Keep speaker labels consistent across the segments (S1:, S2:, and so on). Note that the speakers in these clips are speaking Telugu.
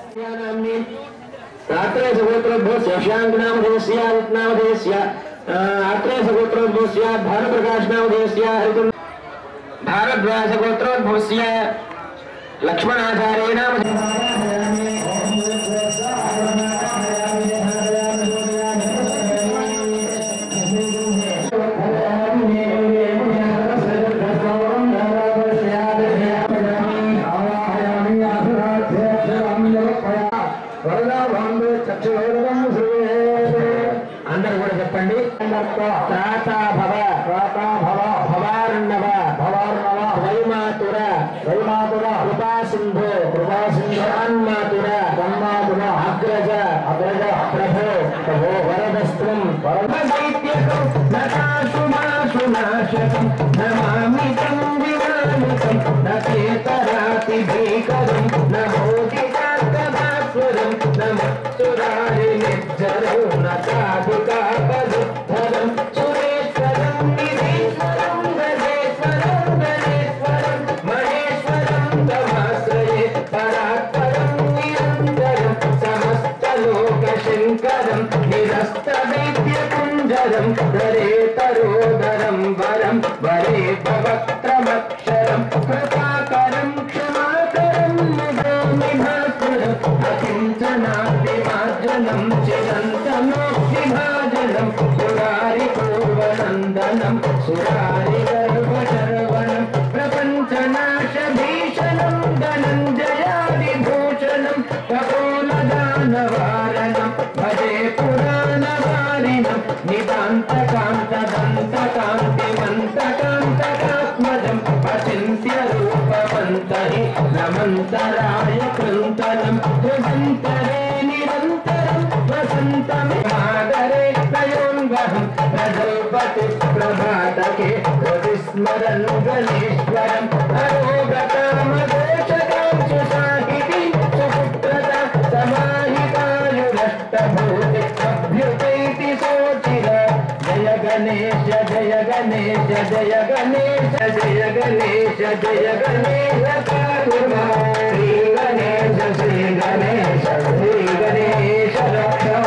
S1: रात्रे सगोत्रोद्भवस्य शाङ्कनामधेयस्य आदित्यनामधेयस्य अत्रे सगोत्रोद्भवस्य भानुप्रकाशनामधेयस्य हरिकुण्ड भारद्वाजगोत्रोद्भवस्य लक्ष्मणाचार्य అందరూ కూడా చెప్పండి త్రాతా భవ త్రాతా భవ భవార్ణవ భవార్ణవ వైమాతుర వైమాతుర కృపా సింధు కృపా సింధు అన్మాతుర అన్మాతుర అగ్రజ అగ్రజ ప్రభో ప్రభో వరదస్త్రం వరద దైత్యకం నకాశుమాశునాశకం నమామి తం వినాయకం నచేతరాతి భీకరం నమోదికాకదాస్వరం నమస్తురారి నిర్జరం నకాధికాపదుద్ధరం సురేశ్వరం నిధీశ్వరం గజేశ్వరం గణేశ్వరం మహేశ్వరం తమాశ్రయే పరాత్పరం నిరంతరం సమస్తలోక శంకరం నిరస్త దైత్యకుంజరం దరేతరోదరం వరం వరే భవక్త్రమక్షరం కృపాకరం క్షమాకరం ముదామి భాస్వరం అకించనాదిమార్జనం చిరంతమోక్తిభాజనం సురారి పూర్వనందనం సురారి గర్భశరవణం ప్రపంచనాశ భీషణం ధనంజయాదిభూషణం కపోలదానవారణం భజే పురాణవారిణం నిదాంతకాంతదంతకాంతిమంతకాంతకాత్మజం అచింత్య రూపమంతరి నమంతరాయ కృంతనం ధ్రువంతరే నిరంతరం వసంతమిమాదరే నయోన్వహం ప్రజల్పతి ప్రభాతకే ప్రతిస్మరన్ గణేశ్వరం అరోగతామదోషకాం సుసాహితి సుపుత్రత సమాహితాయురష్టభూతి అభ్యుతైతి శోచిర జయ గణేశ జయ గణేశ జయ గణేశ జయ గణేశ జయ గణేశ కాకుమా శ్రీ గణేశ శ్రీ గణేశ శ్రీ గణేశ రక్షా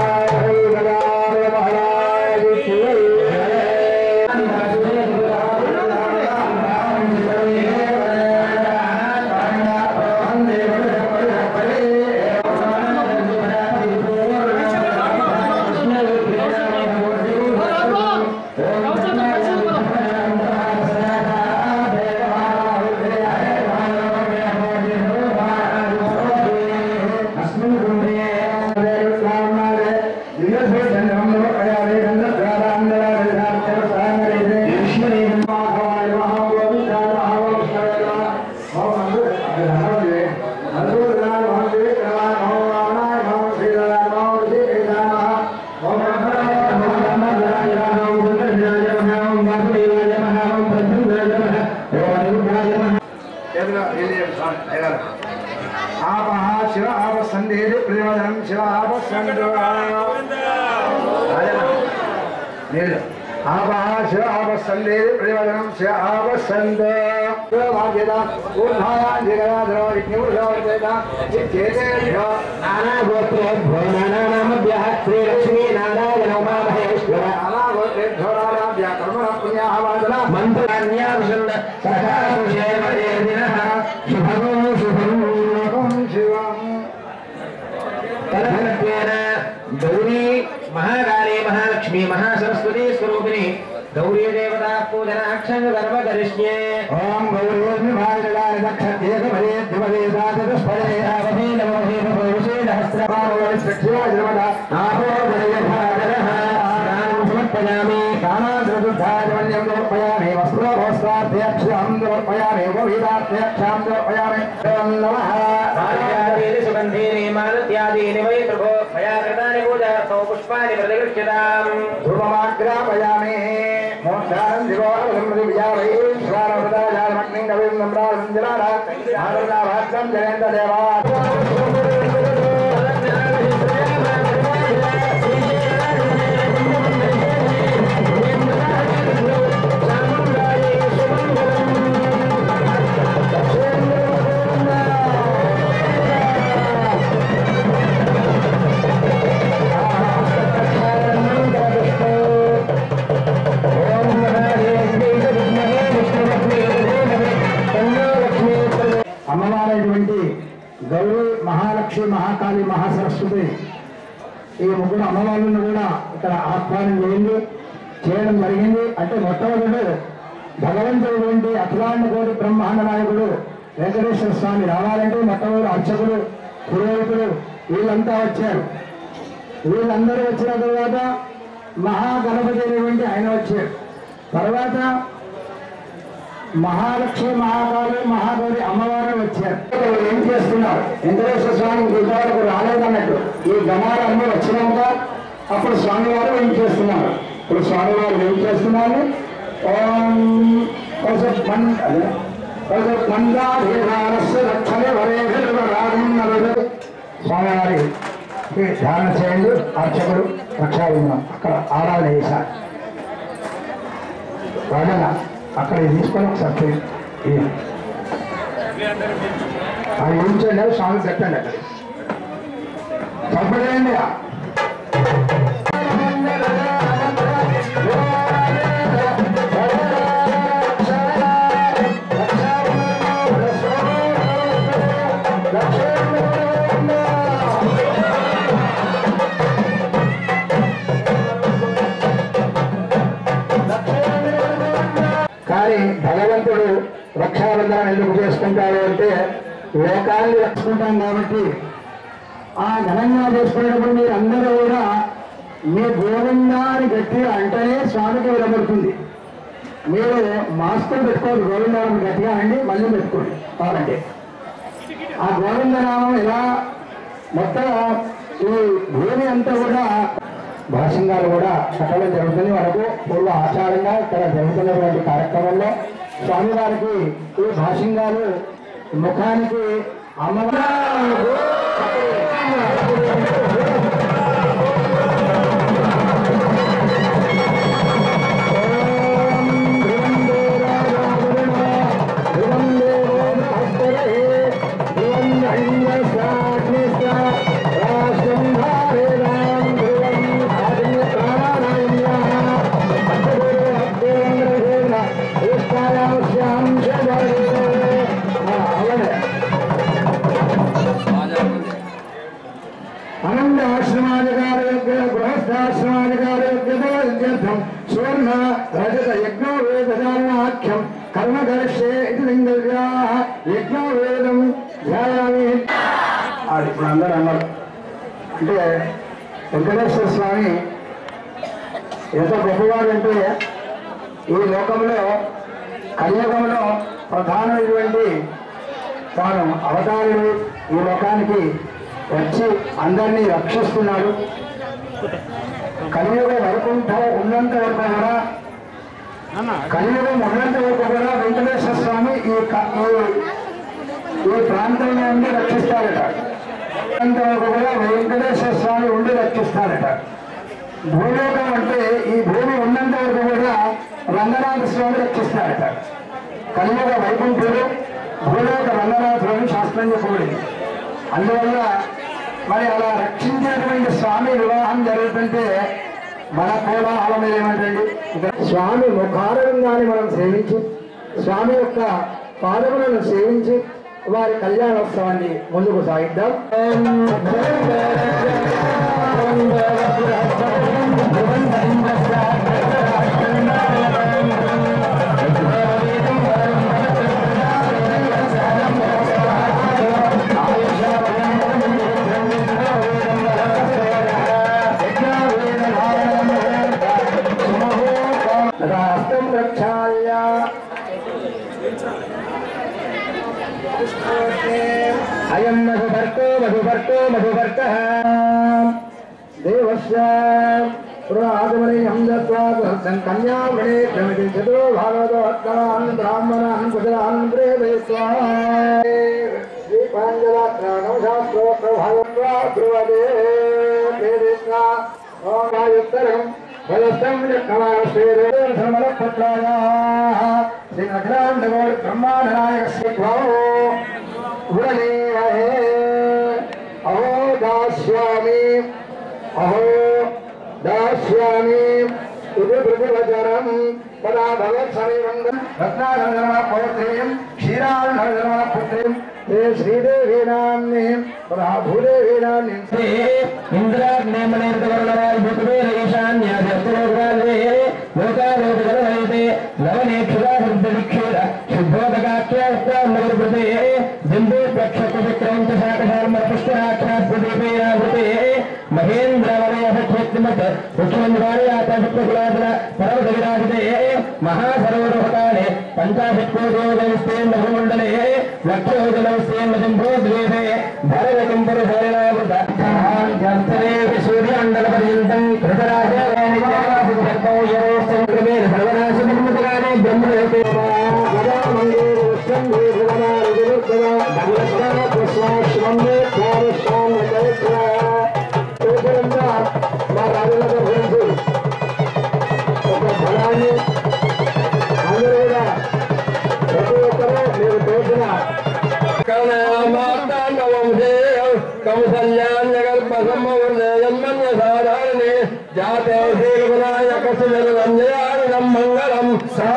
S2: ఆపహ శివ ఆప సందేహి ప్రేమధనం శివ ఆప సందో నీళ్ళు ఆపహ శివ ఆప సందేహి ప్రేమధనం శివ ఆప సందో భాగ్యత ఊర్ధాయాధిగరాధరో విజ్ఞపురుషోచేత చిత్తేతేభ్యో
S1: నానాగోత్రోద్భో నానానామభ్యः శ్రీలక్ష్మీనారాయణోమామహేశ్వర
S2: అనాగోత్రేభ్యో నానాభ్య కర్మణ పుణ్యాహవాదన
S1: మంత్రాన్యార్షణ సదాశేమదేదినః శుభగో శుభం
S2: ఓం శివం
S1: తదనంతేన గౌరీ మహాకాళీ మహాలక్ష్మి మహాసరస్వతి స్వరూపిణి గౌరీ దేవతా పూజనాక్షంగ గర్భ కరిష్యే
S2: ఓం గౌరీ భాగదాని దక్షేతమదే ధ్రువదే దాతదుష్పదే
S1: అవధే నమో హే నమో విశేషహస్రపావళి
S2: శివాజనమద
S1: ఆపో గణయభాగరః స్నానం సమర్పయామి
S2: కామాద్రదుద్ధాజమన్యం సమర్పయామి వస్త్రోభోస్వాధ్యక్షం సమర్పయామి ఉపవీదాధ్యక్షం సమర్పయామి ఓం నమః
S1: ఆర్యాదీని సుగంధీని మాలత్యాదీని వై ప్రభో మయా కృతాని పూజార్థో పుష్పాని ప్రతిగృహ్యతాం
S2: ధ్రువమాగ్రాపయామి మోక్షానం దివోరం విజావై శ్రారవృతాజాలమగ్నిం కవిం నమ్రాజంజలార ఆరుణాభాస్యం జయంత దేవా
S1: శ్రీ
S2: గౌరీ మహాలక్ష్మి మహాకాళి మహాసరస్వతి ఈ ముగ్గురు అమ్మవార్లను కూడా ఇక్కడ ఆహ్వానం చేయండి చేయడం జరిగింది అంటే మొట్టమొదటి భగవంతుడు వంటి అఖిలాండ కోటి బ్రహ్మాండ నాయకుడు వెంకటేశ్వర స్వామి రావాలంటే మొట్టమొదటి అర్చకుడు పురోహితుడు వీళ్ళంతా వచ్చారు వీళ్ళందరూ వచ్చిన తర్వాత మహాగణపతి అనేటువంటి ఆయన వచ్చారు తర్వాత మహాలక్ష్మి మహాకాళి మహాగౌరి అమ్మవారు వచ్చారు ఇక్కడ ఏం చేస్తున్నారు వెంకటేశ్వర స్వామి ఇంతవరకు రాలేదన్నట్టు ఈ గణాలన్నీ వచ్చినాక అప్పుడు స్వామివారు ఏం చేస్తున్నారు ఇప్పుడు స్వామివారు ఏం చేస్తున్నారు ఓం పశు మన్- అదే, పశు మందాభిధానస్య రక్షణే వరేభిర్వరాజన్నరుడు. స్వామివారి ధ్యానం చేయండి అర్చకుడు రక్షాబంధనం అక్కడ ఆరాధన చేశారు రాజన్న అక్కడ ఇది తీసుకొని ఒకసారి చేయి. ఇయ్యి. అది ఉంచండి స్వామి పెట్టండి అక్కడ చెప్పండి కానీ భగవంతుడు రక్షాబంధనం ఎందుకు చేసుకుంటాడు అంటే లోకాన్ని రక్షించుకుంటాం కాబట్టి ఆ ఘనంగా చేసుకునేటప్పుడు మీరు అందరూ కూడా మీ గోవిందాన్ని గట్టిగా అంటేనే స్వామికి వినబడుతుంది మీరు మాస్కులు పెట్టుకోండి గోవిందాన్ని గట్టిగా అండి మళ్ళీ పెట్టుకోండి కావాలంటే ఆ గోవిందనామం ఇలా మొత్తం ఈ భూమి అంతా కూడా భాషంగాలు కూడా కట్టడం జరుగుతుంది మనకు పూర్వ ఆచారంగా ఇక్కడ జరుగుతున్నటువంటి కార్యక్రమంలో స్వామివారికి ఈ భాషంగాలు ముఖానికి అమ్మవారు అలాగే అనంత ఆశ్రమాధికారి యొక్క గృహస్థాశ్రమాధికారి యొక్క సువర్ణ రజత యజ్ఞో వేదాఖ్యం కర్మ కరిష్యే ఇది లింగవ్యా యజ్ఞో వేదం ధ్యాయామి అది ఇప్పుడు అందరూ అన్నారు అంటే వెంకటేశ్వర స్వామి ఎంత గొప్పవాడంటే ఈ లోకంలో కలియుగంలో ప్రధానమైనటువంటి తాను అవతారుడు ఈ లోకానికి వచ్చి అందరినీ రక్షిస్తున్నాడు కలియుగ వైకుంఠం ఉన్నంత వరకు కూడా కలియుగం ఉన్నంత వరకు కూడా వెంకటేశ్వర స్వామి ఈ క- ఈ- ఈ ప్రాంతంలో ఉండి రక్షిస్తారట ఉన్నంత వరకు కూడా వెంకటేశ్వర స్వామి ఉండి రక్షిస్తారట భూలోకం అంటే ఈ భూమి ఉన్నంత వరకు కూడా రంగనాథ స్వామి రక్షిస్తారట కలియుగ వైకుంఠుడు భూలోక రంగనాథులను శాస్త్రం చెప్పబడింది అందువల్ల మరి అలా రక్షించేటువంటి స్వామి వివాహం జరుగుతుంటే మన కోలాహలం ఏమంటండి ఇక్కడ స్వామి ముఖారంగాన్ని మనం సేవించి స్వామి యొక్క పాదములను సేవించి వారి కళ్యాణోత్సవాన్ని ముందుకు సాగిద్దాం హస్తం ప్రక్షాళ్య అయం మధుభర్తో మధుభర్తో మధుభర్త దేవస్య పురాగమనీయం దత్వాసం కన్యామణి ప్రమితించదో భాగవతోత్తమాన్ బ్రాహ్మణాన్ కుశలాన్ ప్రేమయిత్వా దీపాంజలాత్రాణం శాస్త్రోక్త భాగవత్వా ధ్రువదే వేదిత్వా ఓం వాయుత్తరం బలస్థం యక్కమాన శ్రీరేమలపత్రాయాః శ్రీ అఖిలాండగోడి బ్రహ్మాండనాయకస్య భావో గుణనీయహే అహో దాస్యామి అహో దాస్యామి ఇది పృథివచరం పదా భగవత్ సమీపం రత్నాగంధర్మ పౌత్రీం క్షీరాగంధర్మ పుత్రీం ते श्रीदेवीनाम्नि पुनः भूदेवीनाम्नि
S1: ఇంద్రాగ్నేమనేర్తవరణరాయ భూతవేర ఈశాన్యాధ్యస్తలోకాలే లోకాలోకజలవైతే లవనేక్షురాహృద్దలిక్షేర శుద్ధోదకాఖ్యాస్తాన్నగరృతే జంబూ ప్రక్షకుచక్రవంత శాఖధర్మ పుష్కరాక్షాస్పదీపేరావృతే మహేంద్రవలయహత్మత్ ముఖ్యమంత్రాలయాతకులాదర పర్వతవిరాజితే మహాసరోవరకాలే పంచాశత్కోటోదయస్తే నభమండలే లక్షోజలస్తే జంబో ద్వేషే భరతకం పరిహరణావృత జంతరే సూర్యమండల పర్యంతం సర్వనాశ నిర్మితగానే బ్రహ్మదేవతే
S2: మా రాజులకు గురించి ఒక ఫలాన్ని అందరూ కూడా ప్రతి ఒక్కరూ మీరు తోచిన
S1: జాతే శ్రీగుణాయక సుజలంజయానం మంగళం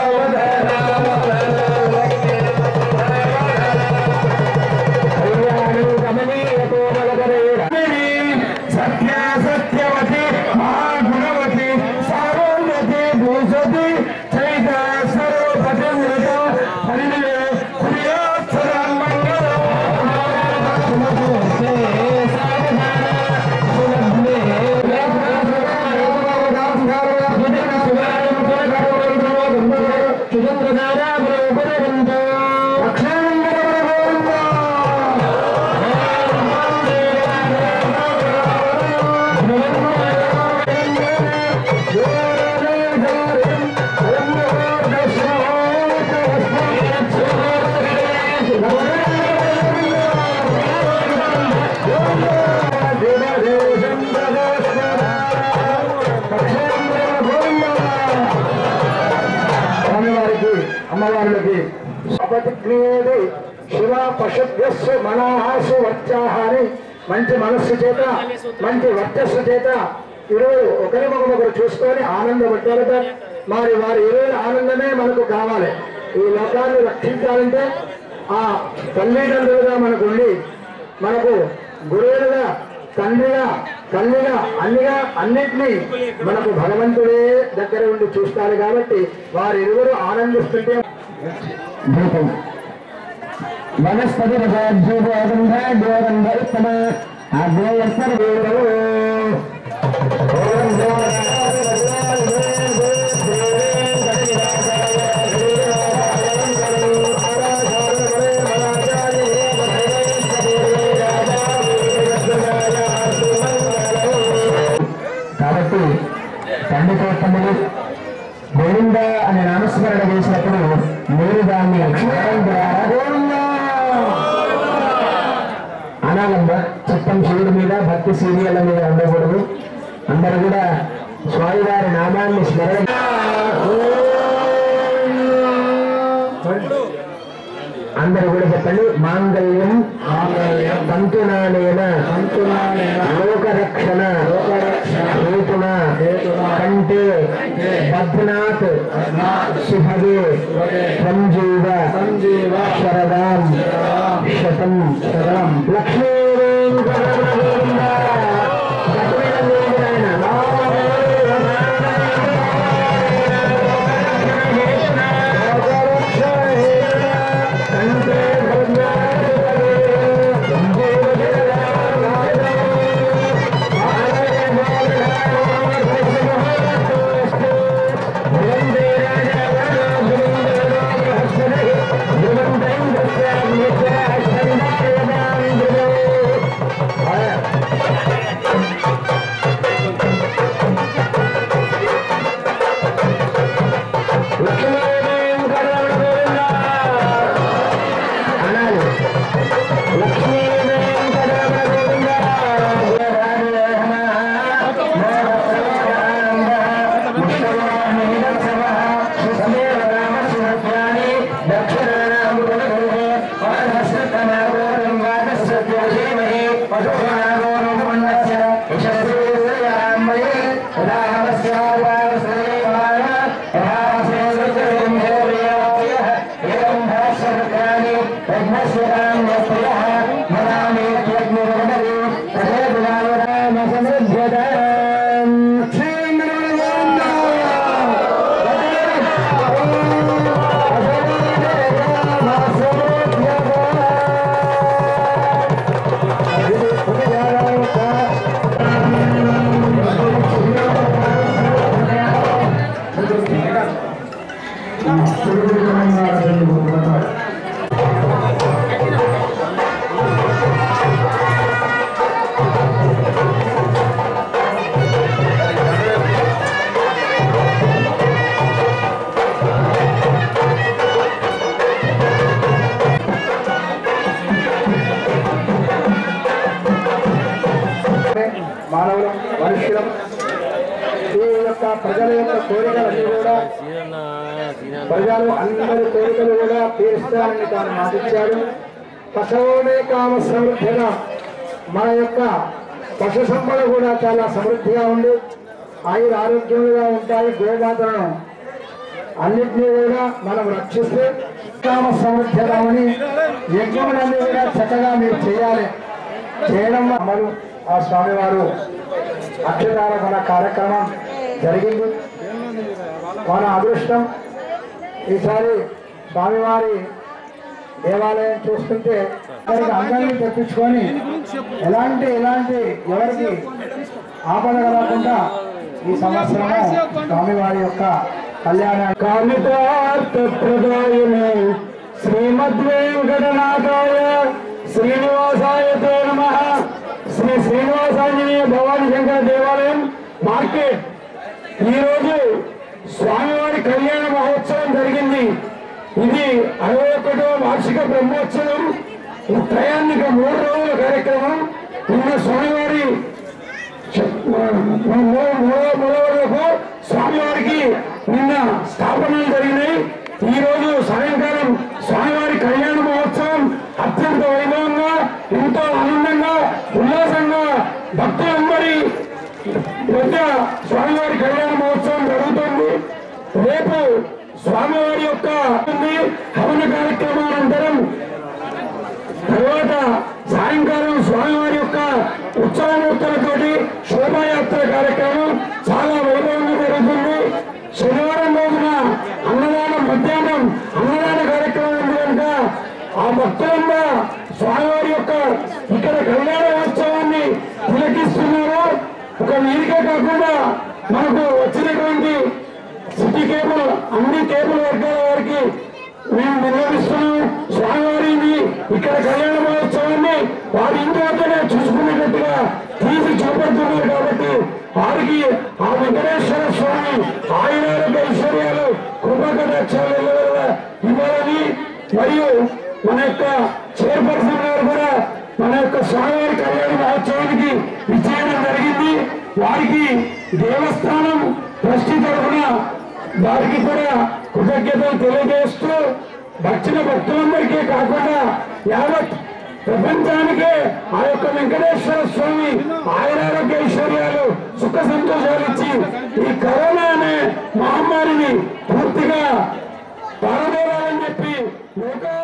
S1: సత్యాసత్యవతి మహాగుణవతి సారోన్యతి భూషతి చైత సర్వపతి హరిణే కుర్యాత్సరం మంగళం
S2: స్వామివారికి అమ్మవార్లకి ప్రతిజ్ఞేది శివ పశుభ్యస్సు మనహాసు వర్చాహ అని మంచి మనస్సు చేత మంచి వర్చస్సు చేత ఇరువురు ఒకరికొకరు చూసుకొని ఆనందపడ్డారట మరి వారి ఇరువురి ఆనందమే మనకు కావాలి ఈ లోకాన్ని రక్షించాలంటే ఆ తల్లిదండ్రులుగా మనకు ఉండి మనకు గురువులుగా తండ్రిగా తల్లిగా అన్నిగా అన్నిటినీ మనకు భగవంతుడే దగ్గర ఉండి చూస్తారు కాబట్టి వారిరువురు ఆనందిస్తుంటే
S1: భూతం వనస్పతి రసాధ్యోగంధ ఉత్తమ అగ్నేయస్వరు కాబట్టి తండ్రితో తమ్ముడు గోవింద అనే నామస్మరణ చేసినప్పుడు మీరు దాన్ని క్షేమం ద్వారా గోవిందా అనాలమ్మా చిత్తం శివుడి మీద భక్తి సీరియల్ మీద ఉండకూడదు అందరూ కూడా స్వామివారి నామాన్ని స్మరణ అందరూ కూడా చెప్పండి మాంగళ్యం తంతునానేన లోకరక్షణ హేతున కంటే బద్నాథ్ శుభగే సంజీవ శరదాం శతం శతం లక్ష్మీ వెంకటరమణ
S2: మానవులం మనుష్యులం ఈ యొక్క ప్రజల యొక్క కోరికలన్నీ కూడా ప్రజలు అందరి కోరికలు కూడా తీరుస్తానని తాను మాటిచ్చాడు పశువునే కామ సమృద్ధిగా మన యొక్క పశు సంపద కూడా చాలా సమృద్ధిగా ఉంది ఆయుర ఆరోగ్యంగా ఉంటాయి గోమాతలను అన్నిటినీ కూడా మనం రక్షిస్తే కామ సమృద్ధిరామని యజ్ఞములన్నీ కూడా చక్కగా మీరు చేయాలి చేయడం వల్ల ఆ స్వామివారు అక్షరారోపణ కార్యక్రమం జరిగింది మన అదృష్టం ఈసారి స్వామివారి దేవాలయం చూస్తుంటే వారికి అందరినీ తెప్పించుకొని ఎలాంటి ఎలాంటి ఎవరికి ఆపద కలగకుండా ఈ సంవత్సరము స్వామివారి యొక్క కళ్యాణ కామితార్థ ప్రదాయనే శ్రీమద్వేంకటనాథాయ శ్రీనివాసాయ తే నమ శ్రీ శ్రీనివాసాంజనేయ భవానీ శంకర దేవాలయం మార్కెట్ ఈరోజు స్వామివారి కళ్యాణ మహోత్సవం జరిగింది ఇది అరవై ఒకటో వార్షిక బ్రహ్మోత్సవం ఈ త్రయాన్నిక మూడు రోజుల కార్యక్రమం నిన్న స్వామివారి మూలవరకు స్వామివారికి నిన్న స్థాపనలు జరిగినాయి ఈ రోజు సాయంకాలం స్వామివారి కళ్యాణ మహోత్సవం అత్యంత వైభవంగా ఎంతో ఆనందంగా ఉల్లాసంగా భక్తులందరి వద్ద స్వామివారి కళ్యాణ మహోత్సవం జరుగుతుంది రేపు స్వామివారి యొక్క ఉంది. హవన కార్యక్రమానంతరం తర్వాత సాయంకాలం స్వామివారి యొక్క ఉత్సవమూర్తులతోటి శోభాయాత్ర కార్యక్రమం చాలా వైభవంగా జరుగుతుంది శనివారం రోజున అన్నదానం మధ్యాహ్నం అన్నదాన కార్యక్రమం ఉంది కనుక ఆ భక్తులంతా స్వామివారి యొక్క ఇక్కడ కళ్యాణ మహోత్సవాన్ని తిలకిస్తున్నారు ఒక వీరికే కాకుండా మనకు వచ్చినటువంటి సిటీ కేబుల్ అన్ని కేబుల్ వర్గాల వారికి మేము నిర్వహిస్తున్నాం స్వామివారిని ఇక్కడ కళ్యాణ మహోత్సవాన్ని వారి ఇంటి వద్దనే చూసుకునేటట్టుగా తీసి చూపెడుతున్నారు కాబట్టి వారికి ఆ వెంకటేశ్వర స్వామి ఆయురారోగ్య ఐశ్వర్యాలు కృపకటాక్షాలు ఇవ్వాలని మరియు మన యొక్క చైర్పర్సన్ గారు కూడా మన యొక్క స్వామివారి కళ్యాణ మహోత్సవానికి విచ్చేయడం జరిగింది వారికి దేవస్థానం ట్రస్టీ తరఫున వారికి కూడా కృతజ్ఞతలు తెలియజేస్తూ వచ్చిన భక్తులందరికీ కాకుండా యావత్ ప్రపంచానికే ఆ యొక్క వెంకటేశ్వర స్వామి ఆయురారోగ్య ఐశ్వర్యాలు సుఖ సంతోషాలు ఇచ్చి ఈ కరోనా అనే మహమ్మారిని పూర్తిగా పారదోలాలని చెప్పి లోక